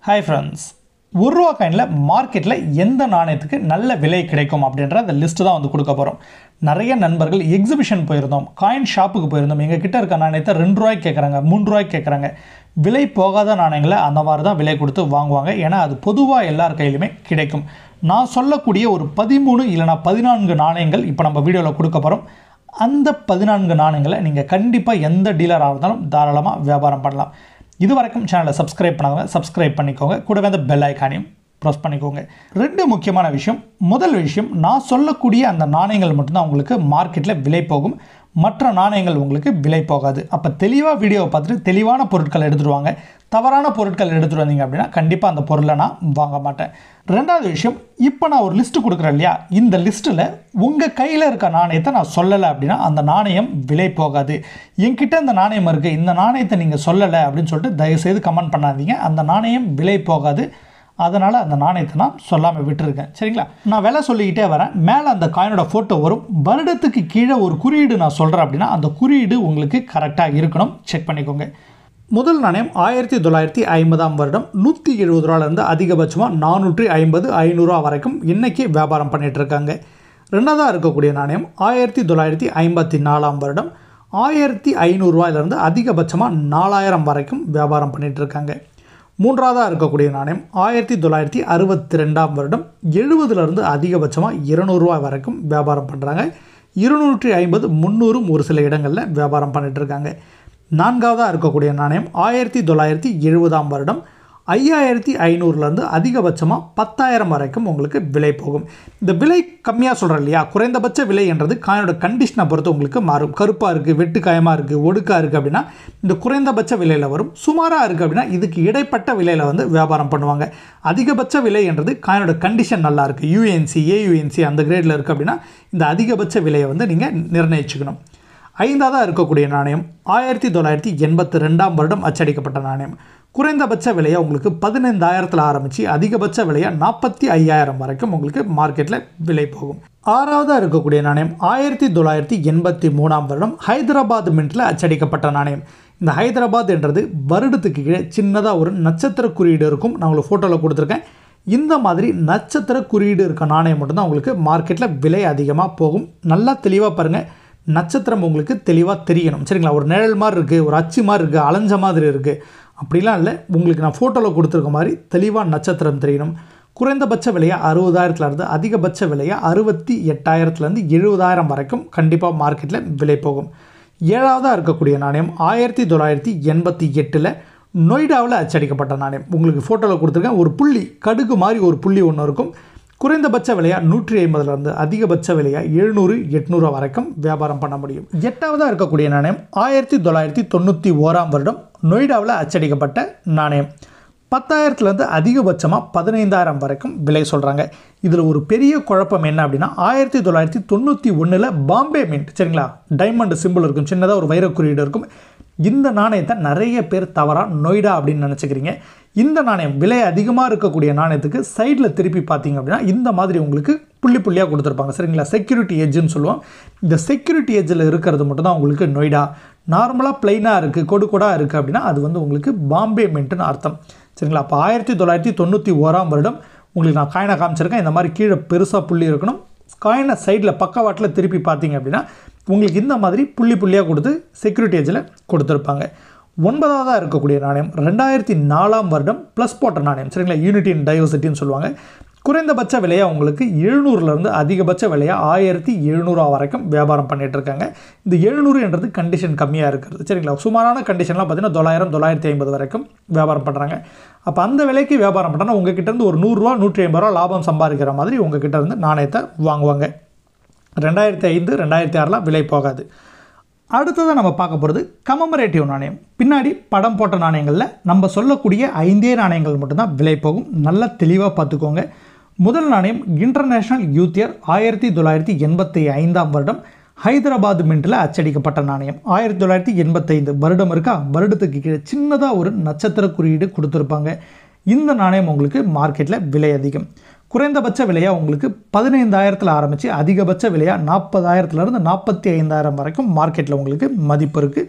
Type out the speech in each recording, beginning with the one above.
hi friends ஒரு ரூபா காயினில் மார்க்கெட்டில் எந்த நாணயத்துக்கு நல்ல விலை கிடைக்கும் அப்படின்ற அந்த லிஸ்ட்டு தான் வந்து கொடுக்க போகிறோம் நிறைய நண்பர்கள் எக்ஸிபிஷன் போயிருந்தோம் காயின் ஷாப்புக்கு போயிருந்தோம் எங்கள் கிட்ட இருக்க நாணயத்தை ரெண்டு ரூபாய்க்கு கேட்குறாங்க மூணு ரூபாய்க்கு கேட்குறாங்க விலை போகாத நாணயங்களை அந்த மாதிரி தான் விலை கொடுத்து வாங்குவாங்க ஏன்னா அது பொதுவாக எல்லார் கையிலுமே கிடைக்கும் நான் சொல்லக்கூடிய ஒரு பதிமூணு இல்லைனா பதினான்கு நாணயங்கள் இப்போ நம்ம வீடியோவில் கொடுக்க போகிறோம் அந்த பதினான்கு நாணயங்களை நீங்கள் கண்டிப்பாக எந்த டீலராக இருந்தாலும் தாராளமாக வியாபாரம் பண்ணலாம் இது வரைக்கும் சேனலை சப்ஸ்கிரைப் பண்ணாதவங்க சப்ஸ்கிரைப் பண்ணிக்கோங்க கூடவே அந்த பெல் ஐக்கானையும் ப்ரெஸ் பண்ணிக்கோங்க ரெண்டு முக்கியமான விஷயம் முதல் விஷயம் நான் சொல்லக்கூடிய அந்த நாணயங்கள் மட்டும்தான் உங்களுக்கு மார்க்கெட்டில் விலை போகும் மற்ற நாணயங்கள் உங்களுக்கு விலை போகாது அப்போ தெளிவாக வீடியோவை பார்த்துட்டு தெளிவான பொருட்கள் எடுத்துகிட்டு வாங்க தவறான பொருட்கள் எடுத்துகிட்டு வந்தீங்க அப்படின்னா கண்டிப்பாக அந்த பொருளை நான் வாங்க மாட்டேன் ரெண்டாவது விஷயம் இப்போ நான் ஒரு லிஸ்ட்டு கொடுக்குறேன் இல்லையா இந்த லிஸ்ட்டில் உங்கள் கையில் இருக்க நாணயத்தை நான் சொல்லலை அப்படின்னா அந்த நாணயம் விலை போகாது என்கிட்ட இந்த நாணயம் இருக்குது இந்த நாணயத்தை நீங்கள் சொல்லலை அப்படின்னு சொல்லிட்டு தயவுசெய்து கமெண்ட் பண்ணாதீங்க அந்த நாணயம் விலை போகாது அதனால் அந்த நாணயத்தை நான் சொல்லாமல் விட்டுருக்கேன் சரிங்களா நான் விலை சொல்லிக்கிட்டே வரேன் மேலே அந்த காயினோட ஃபோட்டோ வரும் வருடத்துக்கு கீழே ஒரு குறியீடு நான் சொல்கிறேன் அப்படின்னா அந்த குறியீடு உங்களுக்கு கரெக்டாக இருக்கணும் செக் பண்ணிக்கோங்க முதல் நாணயம் ஆயிரத்தி தொள்ளாயிரத்தி ஐம்பதாம் வருடம் நூற்றி எழுபது ரூபாலேருந்து அதிகபட்சமாக நானூற்றி ஐம்பது ஐநூறுரூவா வரைக்கும் இன்றைக்கி வியாபாரம் பண்ணிகிட்டு இருக்காங்க ரெண்டாவதாக இருக்கக்கூடிய நாணயம் ஆயிரத்தி தொள்ளாயிரத்தி ஐம்பத்தி நாலாம் வருடம் ஆயிரத்தி ஐநூறுரூவாயிலேருந்து அதிகபட்சமாக நாலாயிரம் வரைக்கும் வியாபாரம் பண்ணிகிட்டு இருக்காங்க மூன்றாவதாக இருக்கக்கூடிய நாணயம் ஆயிரத்தி தொள்ளாயிரத்தி அறுபத்தி ரெண்டாம் வருடம் எழுபதுலேருந்து அதிகபட்சமாக இருநூறுவா வரைக்கும் வியாபாரம் பண்ணுறாங்க இருநூற்றி ஐம்பது முந்நூறும் ஒரு சில இடங்களில் வியாபாரம் பண்ணிட்டு இருக்காங்க நான்காவதாக இருக்கக்கூடிய நாணயம் ஆயிரத்தி தொள்ளாயிரத்தி எழுபதாம் வருடம் ஐயாயிரத்தி ஐநூறுலேருந்து அதிகபட்சமாக பத்தாயிரம் வரைக்கும் உங்களுக்கு விலை போகும் இந்த விலை கம்மியாக சொல்கிறேன் இல்லையா குறைந்தபட்ச விலை என்றது காயோட கண்டிஷனை பொறுத்து உங்களுக்கு மாறும் கருப்பாக இருக்குது வெட்டு காயமாக இருக்குது ஒடுக்காக இருக்குது அப்படின்னா இந்த குறைந்தபட்ச விலையில் வரும் சுமாராக இருக்குது அப்படின்னா இதுக்கு இடைப்பட்ட விலையில் வந்து வியாபாரம் பண்ணுவாங்க அதிகபட்ச விலை என்றது காயினோட கண்டிஷன் நல்லா இருக்குது யூஎன்சி ஏயுஎன்சி அந்த கிரேடில் இருக்குது அப்படின்னா இந்த அதிகபட்ச விலையை வந்து நீங்கள் நிர்ணயிச்சுக்கணும் ஐந்தாவதாக இருக்கக்கூடிய நாணயம் ஆயிரத்தி தொள்ளாயிரத்தி எண்பத்தி ரெண்டாம் வருடம் அச்சடிக்கப்பட்ட நாணயம் குறைந்தபட்ச விலையை உங்களுக்கு பதினைந்தாயிரத்தில் ஆரம்பித்து அதிகபட்ச விலையை நாற்பத்தி ஐயாயிரம் வரைக்கும் உங்களுக்கு மார்க்கெட்டில் விலை போகும் ஆறாவதாக இருக்கக்கூடிய நாணயம் ஆயிரத்தி தொள்ளாயிரத்தி எண்பத்தி மூணாம் வருடம் ஹைதராபாத் மின்ட்டில் அச்சடிக்கப்பட்ட நாணயம் இந்த ஹைதராபாத் என்றது வருடத்துக்கு கீழே சின்னதாக ஒரு நட்சத்திர குறியீடு இருக்கும் நான் உங்களுக்கு ஃபோட்டோவில் கொடுத்துருக்கேன் இந்த மாதிரி நட்சத்திர குறியீடு இருக்க நாணயம் மட்டும்தான் உங்களுக்கு மார்க்கெட்டில் விலை அதிகமாக போகும் நல்லா தெளிவாக பாருங்கள் நட்சத்திரம் உங்களுக்கு தெளிவாக தெரியணும் சரிங்களா ஒரு நிழல் மாதிரி இருக்குது ஒரு அச்சு மாதிரி இருக்குது அலைஞ்ச மாதிரி இருக்குது அப்படிலாம் இல்லை உங்களுக்கு நான் ஃபோட்டோவில் கொடுத்துருக்க மாதிரி தெளிவாக நட்சத்திரம் தெரியணும் குறைந்தபட்ச விலையை அறுபதாயிரத்துலேருந்து அதிகபட்ச விலையை அறுபத்தி எட்டாயிரத்துலேருந்து எழுபதாயிரம் வரைக்கும் கண்டிப்பாக மார்க்கெட்டில் விலை போகும் ஏழாவதாக இருக்கக்கூடிய நாணயம் ஆயிரத்தி தொள்ளாயிரத்தி எண்பத்தி எட்டில் நொய்டாவில் அச்சடிக்கப்பட்ட நாணயம் உங்களுக்கு ஃபோட்டோவில் கொடுத்துருக்கேன் ஒரு புள்ளி கடுகு மாதிரி ஒரு புள்ளி ஒன்று இருக்கும் குறைந்தபட்ச விலையாக நூற்றி ஐம்பதுலேருந்து அதிகபட்ச விலையாக எழுநூறு எட்நூறு வரைக்கும் வியாபாரம் பண்ண முடியும் எட்டாவதாக இருக்கக்கூடிய நாணயம் ஆயிரத்தி தொள்ளாயிரத்தி தொண்ணூற்றி ஓராம் வருடம் நொய்டாவில் அச்சடிக்கப்பட்ட நாணயம் பத்தாயிரத்துலேருந்து அதிகபட்சமாக பதினைந்தாயிரம் வரைக்கும் விலை சொல்கிறாங்க இதில் ஒரு பெரிய குழப்பம் என்ன அப்படின்னா ஆயிரத்தி தொள்ளாயிரத்தி தொண்ணூற்றி ஒன்றில் பாம்பே மின்ட் சரிங்களா டைமண்ட் சிம்பிள் இருக்கும் சின்னதாக ஒரு வைர குறியீடு இருக்கும் இந்த நாணயத்தை நிறைய பேர் தவறாக நொய்டா அப்படின்னு நினச்சிக்கிறீங்க இந்த நாணயம் விலை அதிகமாக இருக்கக்கூடிய நாணயத்துக்கு சைடில் திருப்பி பார்த்தீங்க அப்படின்னா இந்த மாதிரி உங்களுக்கு புள்ளி புள்ளியாக கொடுத்துருப்பாங்க சரிங்களா செக்யூரிட்டி எஜ்ஜுன்னு சொல்லுவோம் இந்த செக்யூரிட்டி எஜ்ஜில் இருக்கிறது மட்டும்தான் உங்களுக்கு நொய்டா நார்மலாக பிளைனாக இருக்குது கொடு கொடாக இருக்குது அப்படின்னா அது வந்து உங்களுக்கு பாம்பே மின்ட்டுன்னு அர்த்தம் சரிங்களா அப்போ ஆயிரத்தி தொள்ளாயிரத்தி தொண்ணூற்றி ஓராம் வருடம் உங்களுக்கு நான் காயினை காமிச்சிருக்கேன் இந்த மாதிரி கீழே பெருசாக புள்ளி இருக்கணும் காயினை சைடில் பக்கவாட்டில் திருப்பி பார்த்தீங்க அப்படின்னா உங்களுக்கு இந்த மாதிரி புள்ளி புள்ளியாக கொடுத்து செக்யூரிட்டி ஏஜில் கொடுத்துருப்பாங்க ஒன்பதாவதாக இருக்கக்கூடிய நாணயம் ரெண்டாயிரத்தி நாலாம் வருடம் ப்ளஸ் போட்ட நாணயம் சரிங்களா யூனிட்டி அண்ட் டைவர்சிட்டின்னு சொல்லுவாங்க குறைந்தபட்ச விலையாக உங்களுக்கு எழுநூறுலேருந்து அதிகபட்ச விலையாக ஆயிரத்தி எழுநூறுவா வரைக்கும் வியாபாரம் பண்ணிகிட்டு இருக்காங்க இந்த எழுநூறு என்றது கண்டிஷன் கம்மியாக இருக்கிறது சரிங்களா சுமாரான கண்டிஷன்லாம் பார்த்தீங்கன்னா தொள்ளாயிரம் தொள்ளாயிரத்தி ஐம்பது வரைக்கும் வியாபாரம் பண்ணுறாங்க அப்போ அந்த விலைக்கு வியாபாரம் பண்ணுறோன்னா உங்கள் கிட்டேருந்து ஒரு நூறுரூவா நூற்றி ஐம்பது ரூபா லாபம் சம்பாதிக்கிற மாதிரி உங்கள் கிட்டேருந்து நாணயத்தை வாங்குவாங்க ரெண்டாயிரத்தி ஐந்து ரெண்டாயிரத்தி ஆறில் விலை போகாது அடுத்ததாக நம்ம பார்க்க போகிறது கமமரேட்டிவ் நாணயம் பின்னாடி படம் போட்ட நாணயங்களில் நம்ம சொல்லக்கூடிய ஐந்தே நாணயங்கள் மட்டும்தான் விலை போகும் நல்லா தெளிவாக பார்த்துக்கோங்க முதல் நாணயம் இன்டர்நேஷ்னல் யூத் இயர் ஆயிரத்தி தொள்ளாயிரத்தி எண்பத்தி ஐந்தாம் வருடம் ஹைதராபாத் மின்ட்டில் அச்சடிக்கப்பட்ட நாணயம் ஆயிரத்தி தொள்ளாயிரத்தி எண்பத்தைந்து வருடம் இருக்கா வருடத்துக்கு கீழே சின்னதாக ஒரு நட்சத்திர குறியீடு கொடுத்துருப்பாங்க இந்த நாணயம் உங்களுக்கு மார்க்கெட்டில் விலை அதிகம் குறைந்தபட்ச விலையாக உங்களுக்கு பதினைந்தாயிரத்தில் ஆரம்பித்து அதிகபட்ச விலையாக நாற்பதாயிரத்துலேருந்து நாற்பத்தி ஐந்தாயிரம் வரைக்கும் மார்க்கெட்டில் உங்களுக்கு மதிப்பு இருக்குது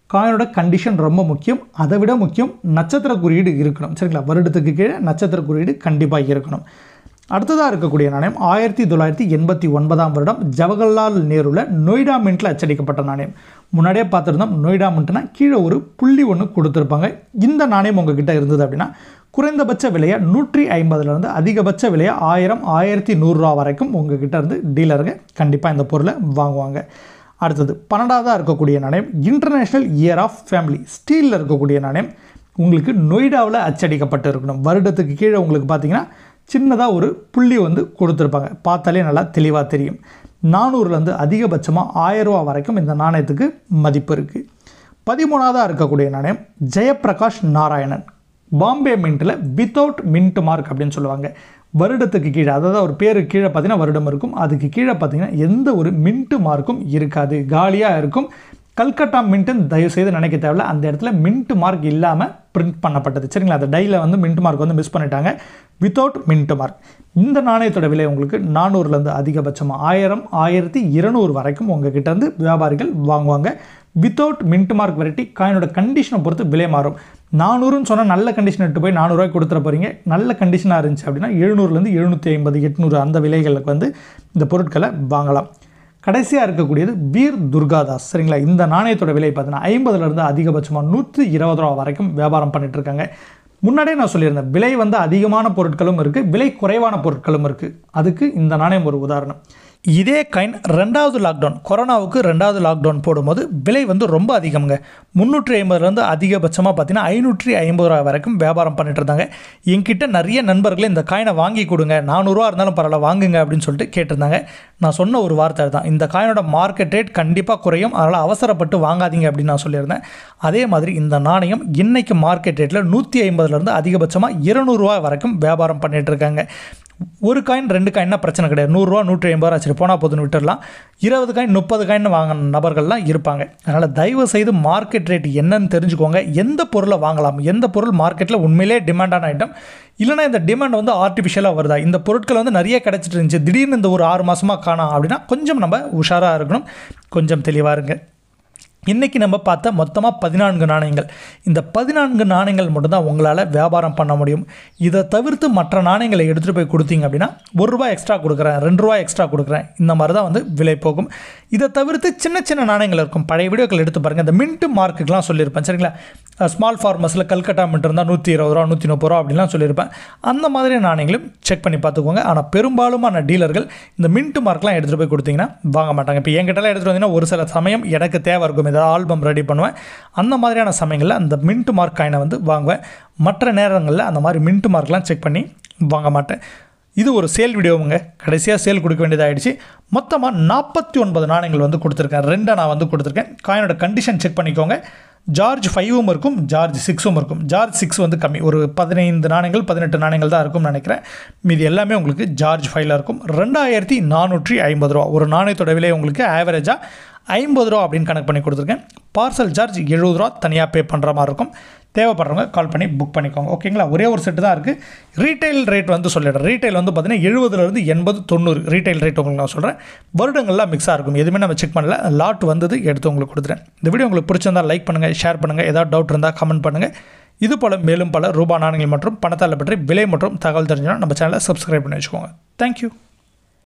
காயினோட கண்டிஷன் ரொம்ப முக்கியம் அதை விட முக்கியம் நட்சத்திர குறியீடு இருக்கணும் சரிங்களா வருடத்துக்கு கீழே நட்சத்திர குறியீடு கண்டிப்பாக இருக்கணும் அடுத்ததாக இருக்கக்கூடிய நாணயம் ஆயிரத்தி தொள்ளாயிரத்தி எண்பத்தி ஒன்பதாம் வருடம் ஜவஹர்லால் நேருவில் நொய்டா மின்ட்டில் அச்சடிக்கப்பட்ட நாணயம் முன்னாடியே பார்த்துருந்தோம் நொய்டா மின்ட்னா கீழே ஒரு புள்ளி ஒன்று கொடுத்துருப்பாங்க இந்த நாணயம் உங்ககிட்ட இருந்தது அப்படின்னா குறைந்தபட்ச விலையை நூற்றி ஐம்பதுலேருந்து அதிகபட்ச விலையை ஆயிரம் ஆயிரத்தி நூறுரூவா வரைக்கும் உங்ககிட்ட இருந்து டீலருங்க கண்டிப்பாக இந்த பொருளை வாங்குவாங்க அடுத்தது பன்னெண்டாவதாக இருக்கக்கூடிய நாணயம் இன்டர்நேஷ்னல் இயர் ஆஃப் ஃபேமிலி ஸ்டீலில் இருக்கக்கூடிய நாணயம் உங்களுக்கு நொய்டாவில் அச்சடிக்கப்பட்டு இருக்கணும் வருடத்துக்கு கீழே உங்களுக்கு பார்த்தீங்கன்னா சின்னதாக ஒரு புள்ளி வந்து கொடுத்துருப்பாங்க பார்த்தாலே நல்லா தெளிவாக தெரியும் நானூறுலேருந்து அதிகபட்சமாக ஆயிரரூவா வரைக்கும் இந்த நாணயத்துக்கு மதிப்பு இருக்குது பதிமூணாவதாக இருக்கக்கூடிய நாணயம் ஜெயப்பிரகாஷ் நாராயணன் பாம்பே மின்ட்டில் வித்தவுட் மின்ட் மார்க் அப்படின்னு சொல்லுவாங்க வருடத்துக்கு கீழே அதாவது ஒரு பேருக்கு கீழே பார்த்தீங்கன்னா வருடம் இருக்கும் அதுக்கு கீழே பார்த்தீங்கன்னா எந்த ஒரு மின்ட் மார்க்கும் இருக்காது காலியாக இருக்கும் கல்கட்டா மின்ட்டுன்னு தயவு செய்து நினைக்க தேவையில்ல அந்த இடத்துல மின்ட் மார்க் இல்லாமல் பிரிண்ட் பண்ணப்பட்டது சரிங்களா அந்த டையில் வந்து மின்ட் மார்க் வந்து மிஸ் பண்ணிட்டாங்க வித்தவுட் மின்ட் மார்க் இந்த நாணயத்தோட விலை உங்களுக்கு நானூறுலேருந்து அதிகபட்சமாக ஆயிரம் ஆயிரத்தி இருநூறு வரைக்கும் உங்கள் கிட்ட இருந்து வியாபாரிகள் வாங்குவாங்க வித்தவுட் மின்ட் மார்க் வெரைட்டி காயினோட கண்டிஷனை பொறுத்து விலை மாறும் நானூறுன்னு சொன்னால் நல்ல கண்டிஷன் எடுத்து போய் நானூறுரூவாய்க்கு கொடுத்துட போகிறீங்க நல்ல கண்டிஷனாக இருந்துச்சு அப்படின்னா எழுநூறுலேருந்து எழுநூற்றி ஐம்பது எட்நூறு அந்த விலைகளுக்கு வந்து இந்த பொருட்களை வாங்கலாம் கடைசியாக இருக்கக்கூடியது வீர் துர்காதாஸ் சரிங்களா இந்த நாணயத்தோட விலை பார்த்தீங்கன்னா ஐம்பதுலேருந்து அதிகபட்சமாக நூற்றி இருபது ரூபா வரைக்கும் வியாபாரம் பண்ணிட்டு இருக்காங்க முன்னாடியே நான் சொல்லியிருந்தேன் விலை வந்து அதிகமான பொருட்களும் இருக்குது விலை குறைவான பொருட்களும் இருக்குது அதுக்கு இந்த நாணயம் ஒரு உதாரணம் இதே கைன் ரெண்டாவது லாக்டவுன் கொரோனாவுக்கு ரெண்டாவது லாக்டவுன் போடும்போது விலை வந்து ரொம்ப அதிகம்ங்க முந்நூற்றி ஐம்பதுலேருந்து அதிகபட்சமாக பார்த்தீங்கன்னா ஐநூற்றி ஐம்பது ரூபா வரைக்கும் வியாபாரம் பண்ணிட்டு இருந்தாங்க என்கிட்ட நிறைய நண்பர்களே இந்த காயினை வாங்கி கொடுங்க நானூறுரூவா இருந்தாலும் பரவாயில்ல வாங்குங்க அப்படின்னு சொல்லிட்டு கேட்டிருந்தாங்க நான் சொன்ன ஒரு வார்த்தை தான் இந்த காயினோட மார்க்கெட் ரேட் கண்டிப்பாக குறையும் அதனால் அவசரப்பட்டு வாங்காதீங்க அப்படின்னு நான் சொல்லியிருந்தேன் அதே மாதிரி இந்த நாணயம் இன்னைக்கு மார்க்கெட் ரேட்டில் நூற்றி ஐம்பதுலேருந்து அதிகபட்சமாக இருநூறுவா வரைக்கும் வியாபாரம் பண்ணிட்டு இருக்காங்க ஒரு காயின் ரெண்டு காயின்னா பிரச்சனை கிடையாது நூறுரூவா நூற்றி ஐம்பது ரூபா சரி போனால் போதுன்னு விட்டுடலாம் இருபது காயின் முப்பது காயின் வாங்கின நபர்கள்லாம் இருப்பாங்க அதனால் தயவு செய்து மார்க்கெட் ரேட் என்னன்னு தெரிஞ்சுக்கோங்க எந்த பொருளை வாங்கலாம் எந்த பொருள் மார்க்கெட்டில் உண்மையிலே டிமாண்டான ஐட்டம் இல்லைனா இந்த டிமாண்ட் வந்து ஆர்டிஃபிஷியலாக வருதா இந்த பொருட்கள் வந்து நிறைய கிடச்சிட்டு இருந்துச்சு திடீர்னு இந்த ஒரு ஆறு மாதமாக காணோம் அப்படின்னா கொஞ்சம் நம்ம உஷாராக இருக்கணும் கொஞ்சம் தெளிவாக இருங்க இன்றைக்கி நம்ம பார்த்த மொத்தமாக பதினான்கு நாணயங்கள் இந்த பதினான்கு நாணயங்கள் மட்டும்தான் உங்களால் வியாபாரம் பண்ண முடியும் இதை தவிர்த்து மற்ற நாணயங்களை எடுத்துகிட்டு போய் கொடுத்தீங்க அப்படின்னா ஒரு ரூபாய் எக்ஸ்ட்ரா கொடுக்குறேன் ரெண்டு ரூபாய் எக்ஸ்ட்ரா கொடுக்குறேன் இந்த மாதிரி தான் வந்து விலை போகும் இதை தவிர்த்து சின்ன சின்ன நாணயங்கள் இருக்கும் பழைய வீடியோக்கள் எடுத்து பாருங்கள் இந்த மின்ட் மார்க்குக்கெலாம் சொல்லியிருப்பேன் சரிங்களா ஸ்மால் ஃபார்மஸில் கல்கட்டா மின்ட் இருந்தால் நூற்றி இருபது ரூபா நூற்றி முப்பது ரூபா அப்படிலாம் சொல்லியிருப்பேன் அந்த மாதிரி நாணயங்களும் செக் பண்ணி பார்த்துக்கோங்க ஆனால் பெரும்பாலுமான டீலர்கள் இந்த மின்ட் மார்க்லாம் எடுத்துகிட்டு போய் கொடுத்தீங்கன்னா வாங்க மாட்டாங்க இப்போ என்கிட்டலாம் எடுத்துகிட்டு வந்தீங்கன்னா ஒரு சில சமயம் எனக்கு தேவை இருக்கும் ஏதாவது ஆல்பம் ரெடி பண்ணுவேன் அந்த மாதிரியான சமயங்களில் அந்த மின்ட் மார்க் காயினை வந்து வாங்குவேன் மற்ற நேரங்களில் அந்த மாதிரி மின்ட் மார்க்லாம் செக் பண்ணி வாங்க மாட்டேன் இது ஒரு சேல் வீடியோவுங்க கடைசியாக சேல் கொடுக்க வேண்டியதாகிடுச்சு மொத்தமாக நாற்பத்தி ஒன்பது நாணயங்கள் வந்து கொடுத்துருக்கேன் ரெண்டை நான் வந்து கொடுத்துருக்கேன் காயினோட கண்டிஷன் செக் பண்ணிக்கோங்க ஜார்ஜ் ஃபைவும் இருக்கும் ஜார்ஜ் சிக்ஸும் இருக்கும் ஜார்ஜ் சிக்ஸ் வந்து கம்மி ஒரு பதினைந்து நாணயங்கள் பதினெட்டு நாணயங்கள் தான் இருக்கும்னு நினைக்கிறேன் மீதி எல்லாமே உங்களுக்கு ஜார்ஜ் ஃபைவ்ல இருக்கும் ரெண்டாயிரத்தி நானூற்றி ஐம்பது ரூபா ஒரு நாணயத்தோட விலை உங்களுக்கு ஆவரேஜாக ஐம்பது ரூபா அப்படின்னு கணக்கு பண்ணி கொடுத்துருக்கேன் பார்சல் சார்ஜ் எழுபது ரூபா தனியாக பே பண்ணுற மாதிரி இருக்கும் தேவைப்படுறவங்க கால் பண்ணி புக் பண்ணிக்கோங்க ஓகேங்களா ஒரே ஒரு செட்டு தான் இருக்குது ரீட்டைல் ரேட் வந்து சொல்லிடுறேன் ரீட்டைல் வந்து பார்த்தீங்கன்னா எழுபதுலேருந்து எண்பது தொண்ணூறு ரீட்டைல் ரேட் உங்களுக்கு நான் சொல்கிறேன் வருடங்கள்லாம் மிக்ஸாக இருக்கும் எதுவுமே நம்ம செக் பண்ணல லாட் வந்தது எடுத்து உங்களுக்கு கொடுத்துறேன் இந்த வீடியோ உங்களுக்கு பிடிச்சிருந்தால் லைக் பண்ணுங்கள் ஷேர் பண்ணுங்கள் ஏதாவது டவுட் இருந்தால் கமெண்ட் பண்ணுங்கள் இது போல் மேலும் பல ரூபா நாணயங்கள் மற்றும் பணத்தால் பற்றி விலை மற்றும் தகவல் தெரிஞ்சுன்னா நம்ம சேனலை சப்ஸ்கிரைப் பண்ணி வச்சுக்கோங்க தேங்க்யூ